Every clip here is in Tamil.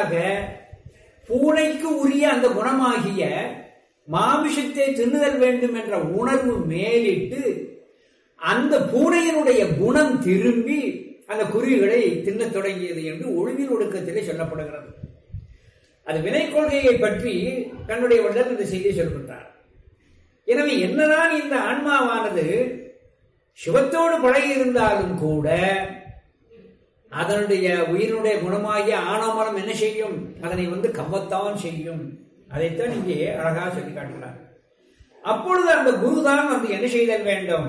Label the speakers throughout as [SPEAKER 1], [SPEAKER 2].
[SPEAKER 1] அடுத்ததாக பூனைக்கு உரிய அந்த குணமாகிய மாமிசத்தை தின்னுதல் வேண்டும் என்ற உணர்வு மேலிட்டு அந்த பூனையினுடைய குணம் திரும்பி அந்த குருவிகளை தின்னத் தொடங்கியது என்று ஒழுங்கில் ஒடுக்கத்திலே சொல்லப்படுகிறது அது வினை கொள்கையை பற்றி கண்ணுடைய வள்ளல் இந்த செய்தியை சொல்கின்றார் எனவே என்னதான் இந்த ஆன்மாவானது சிவத்தோடு பழகி இருந்தாலும் கூட அதனுடைய உயிரினுடைய குணமாகிய ஆணவமனம் என்ன செய்யும் அதனை வந்து கவ்வத்தான் செய்யும் அதைத்தான் இங்கே அழகாக சொல்லி காட்டுகிறார் அப்பொழுது அந்த குருதான் வந்து என்ன செய்தல் வேண்டும்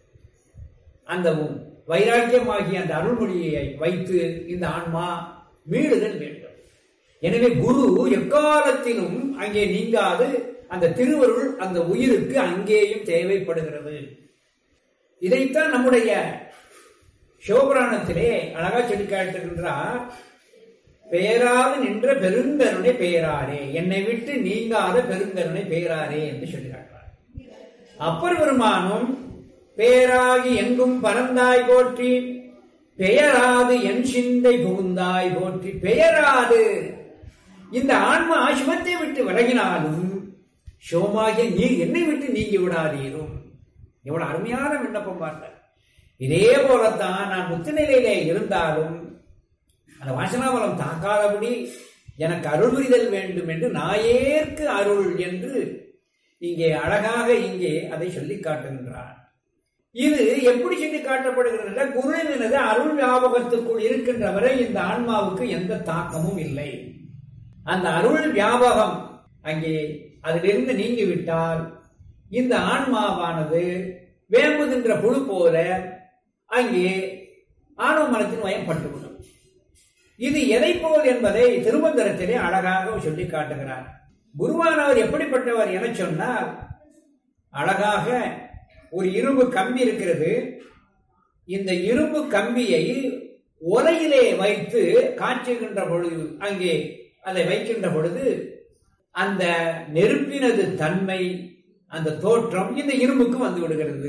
[SPEAKER 1] அந்த வைராக்கியமாகிய அந்த அருள்மொழியை வைத்து இந்த ஆன்மா மீளுதல் வேண்டும் எனவே குரு எக்காலத்திலும் அங்கே நீங்காது அந்த திருவருள் அந்த உயிருக்கு அங்கேயும் தேவைப்படுகிறது இதைத்தான் நம்முடைய சிவபுராணத்திலே அழகா சொல்லி காட்டுகின்றார் பெயராது நின்ற பெருங்கருணை பெயராரே என்னை விட்டு நீங்காத பெருங்கருணை பெயராரே என்று சொல்லி காட்டுறார் அப்பர் பெருமானும் பேராகி எங்கும் பறந்தாய் போற்றி பெயராது என் சிந்தை புகுந்தாய் போற்றி பெயராது இந்த ஆன்மா சிவத்தை விட்டு விலகினாலும் சிவமாகிய நீர் என்னை விட்டு நீங்கி விடாதீரும் எவ்வளவு அருமையான விண்ணப்பம் பார்த்தார் இதே போலத்தான் நான் முத்து நிலையிலே இருந்தாலும் அந்த வாசனாபலம் தாக்காதபடி எனக்கு அருள் புரிதல் வேண்டும் என்று நாயேற்கு அருள் என்று இங்கே அழகாக இங்கே அதை சொல்லி காட்டுகின்றார் இது எப்படி சொல்லி காட்டப்படுகிறது குருவினது அருள் வியாபகத்துக்குள் இருக்கின்ற வரை இந்த ஆன்மாவுக்கு எந்த தாக்கமும் இல்லை அந்த அருள் வியாபகம் அங்கே அதிலிருந்து நீங்கிவிட்டால் இந்த ஆன்மாவானது வேம்புகின்ற புழு போல அங்கே ஆணவ மனத்தின் வயப்பட்டுவிடும் இது எதை போல் என்பதை திருமந்திரத்திலே அழகாக சொல்லி காட்டுகிறார் குருவானவர் எப்படிப்பட்டவர் என சொன்னால் அழகாக ஒரு இரும்பு கம்பி இருக்கிறது இந்த இரும்பு கம்பியை ஒலையிலே வைத்து காய்ச்சுகின்ற பொழுது அங்கே அதை வைக்கின்ற பொழுது அந்த நெருப்பினது தன்மை அந்த தோற்றம் இந்த இரும்புக்கு வந்து விடுகிறது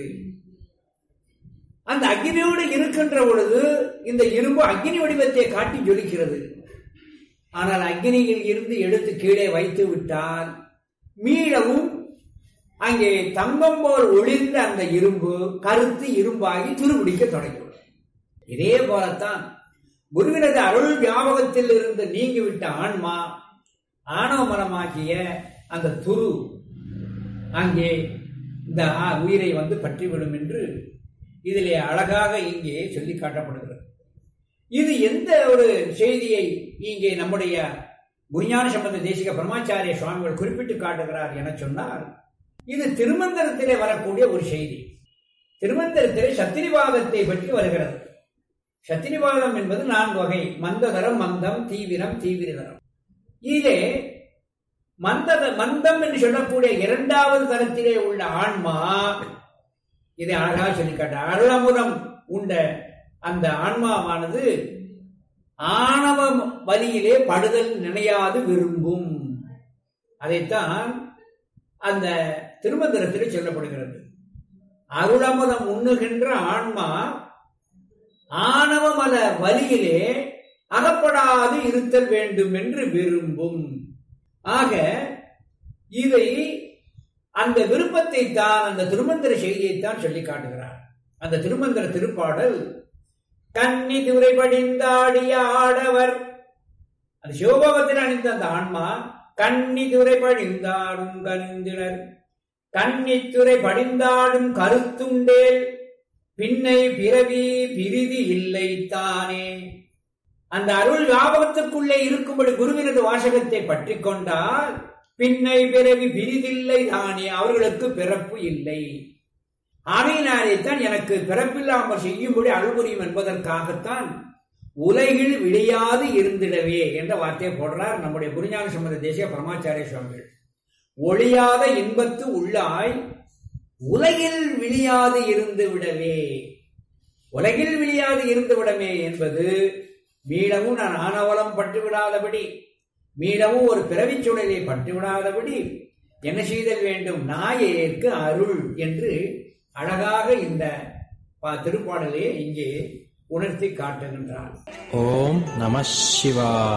[SPEAKER 1] அந்த அக்னியோடு இருக்கின்ற பொழுது இந்த இரும்பு அக்னி வடிவத்தை காட்டி ஜொலிக்கிறது ஆனால் அக்னியில் இருந்து எடுத்து கீழே வைத்து விட்டால் மீளவும் அங்கே தங்கம் போல் ஒளிர்ந்த அந்த இரும்பு கருத்து இரும்பாகி துருபிடிக்க தொடங்கிவிடும் இதே போலத்தான் குருவினது அருள் ஞாபகத்தில் இருந்து நீங்கிவிட்ட ஆன்மா ஆணவ மனமாகிய அந்த துரு அங்கே இந்த உயிரை வந்து பற்றிவிடும் என்று இதிலே அழகாக இங்கே சொல்லி காட்டப்படுகிறது இது எந்த ஒரு செய்தியை இங்கே நம்முடைய குருஞான சம்பந்த தேசிக பிரம்மாச்சாரிய சுவாமிகள் குறிப்பிட்டு காட்டுகிறார் என சொன்னால் இது திருமந்திரத்திலே வரக்கூடிய ஒரு செய்தி திருமந்திரத்திலே சத்திரிவாதத்தை பற்றி வருகிறது சத்திரிவாதம் என்பது நான்கு வகை மந்ததரம் மந்தம் தீவிரம் தீவிரதரம் இதிலே மந்தத மந்தம் என்று சொல்லக்கூடிய இரண்டாவது தரத்திலே உள்ள ஆன்மா இதை அழகாக சொல்லி காட்ட அருளமுதம் உண்ட அந்த ஆன்மாவானது ஆணவ வலியிலே படுதல் நினையாது விரும்பும் அதைத்தான் அந்த திருமந்திரத்தில் சொல்லப்படுகிறது அருளமுதம் உண்ணுகின்ற ஆன்மா ஆணவமல வலியிலே அகப்படாது இருத்தல் வேண்டும் என்று விரும்பும் ஆக இதை அந்த விருப்பத்தை தான் அந்த திருமந்திர செய்தியைத்தான் சொல்லி காட்டுகிறார் அந்த திருமந்திர திருப்பாடல் கன்னி துறை படிந்தாடிய ஆடவர் அந்த சிவபோகத்தில் அணிந்த அந்த ஆன்மா கன்னி துறை படிந்தாடும் கருந்தினர் கன்னித்துறை படிந்தாடும் கருத்துண்டேல் பின்னை பிறவி பிரிதி இல்லை தானே அந்த அருள் ஞாபகத்துக்குள்ளே இருக்கும்படி குருவினது வாசகத்தை பற்றி கொண்டால் பின்னை பிறவி பிரிதில்லை தானே அவர்களுக்கு பிறப்பு இல்லை ஆகையினாலேத்தான் எனக்கு பிறப்பில்லாமல் செய்யும்படி அருள் புரியும் என்பதற்காகத்தான் உலகில் விழியாது இருந்திடவே என்ற வார்த்தையை போடுறார் நம்முடைய குருஞான சம்பந்த தேசிய பரமாச்சாரிய சுவாமிகள் ஒளியாத இன்பத்து உள்ளாய் உலகில் விழியாது இருந்து விடவே உலகில் விழியாது இருந்து விடமே என்பது மீளவும் நான் ஆணவலம் பட்டு விடாதபடி மீளவும் ஒரு பிறவிச் சூழலை பட்டு விடாதபடி என்ன செய்தல் வேண்டும் நாயேற்கு அருள் என்று அழகாக இந்த திருப்பாடலே இங்கே உணர்த்தி காட்டுகின்றார்
[SPEAKER 2] ஓம் நம சிவா